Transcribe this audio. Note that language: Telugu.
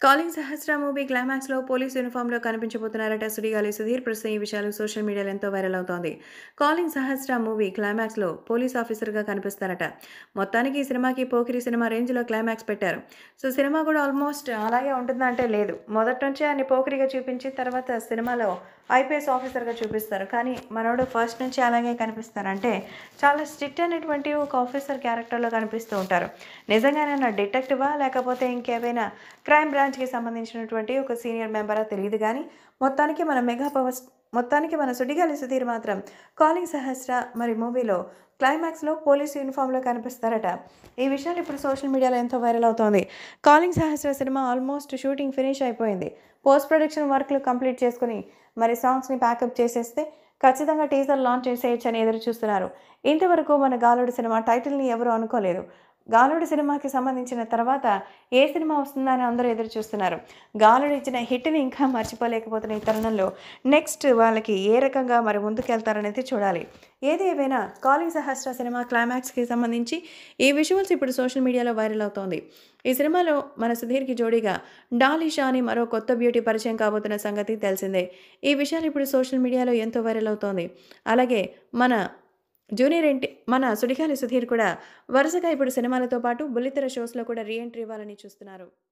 కాలింగ్ సహస్ర మూవీ క్లైమాక్స్లో పోలీస్ యూనిఫామ్లో కనిపించబోతున్నారట సుడిగాలి సుధీర్ ప్రస్తుతం ఈ విషయాలు సోషల్ మీడియాలో ఎంతో వైరల్ అవుతోంది కాలింగ్ సహస్ర మూవీ క్లైమాక్స్లో పోలీస్ ఆఫీసర్గా కనిపిస్తారట మొత్తానికి ఈ సినిమాకి పోకిరి సినిమా రేంజ్లో క్లైమాక్స్ పెట్టారు సో సినిమా కూడా ఆల్మోస్ట్ అలాగే ఉంటుందంటే లేదు మొదటి నుంచే అన్ని పోకిరిగా చూపించి తర్వాత సినిమాలో ఐపీఎస్ ఆఫీసర్గా చూపిస్తారు కానీ మనోడు ఫస్ట్ నుంచి అలాగే కనిపిస్తారంటే చాలా స్ట్రిక్ట్ అనేటువంటి ఒక ఆఫీసర్ క్యారెక్టర్లో కనిపిస్తూ ఉంటారు నిజంగానే నా డిటెక్టివా లేకపోతే ఇంకేమైనా క్రైమ్ బ్రాంచ్కి సంబంధించినటువంటి ఒక సీనియర్ మెంబరా తెలియదు కానీ మొత్తానికి మన మెగా పవర్ మొత్తానికి మన సుడిగాలి సుధీర్ మాత్రం కాలింగ్ సహస్ర మరి మూవీలో క్లైమాక్స్లో పోలీస్ యూనిఫామ్లో కనిపిస్తారట ఈ విషయాలు ఇప్పుడు సోషల్ మీడియాలో ఎంతో వైరల్ అవుతోంది కాలింగ్ సహస్ర సినిమా ఆల్మోస్ట్ షూటింగ్ ఫినిష్ అయిపోయింది పోస్ట్ ప్రొడక్షన్ వర్క్లు కంప్లీట్ చేసుకుని మరి సాంగ్స్ని ప్యాకప్ చేసేస్తే ఖచ్చితంగా టీజర్ లాంచ్ చేసేయచ్చని ఎదురు చూస్తున్నారు ఇంతవరకు మన గాలుడు సినిమా టైటిల్ని ఎవరు అనుకోలేదు గాలుడు సినిమాకి సంబంధించిన తర్వాత ఏ సినిమా వస్తుందని అందరూ ఎదురు చూస్తున్నారు గాలుడు ఇచ్చిన హిట్ని ఇంకా మర్చిపోలేకపోతున్న ఈ తరుణంలో నెక్స్ట్ వాళ్ళకి ఏ రకంగా మరి ముందుకెళ్తారనేది చూడాలి ఏది ఏమైనా కాలింగ్ సహస్ర సినిమా క్లైమాక్స్కి సంబంధించి ఈ విజువల్స్ ఇప్పుడు సోషల్ మీడియాలో వైరల్ అవుతోంది ఈ సినిమాలో మన సుధీర్కి జోడీగా డాలీ షా అని మరో కొత్త బ్యూటీ పరిచయం కాబోతున్న సంగతి తెలిసిందే ఈ విషయాలు ఇప్పుడు సోషల్ మీడియాలో ఎంతో వైరల్ అవుతోంది అలాగే మన జూనియర్ ఎన్టీ మన సుడిగాలి సుధీర్ కూడా వరుసగా ఇప్పుడు సినిమాలతో పాటు బుల్లితెర షోస్లో కూడా రీ ఎంట్రీ ఇవ్వాలని చూస్తున్నారు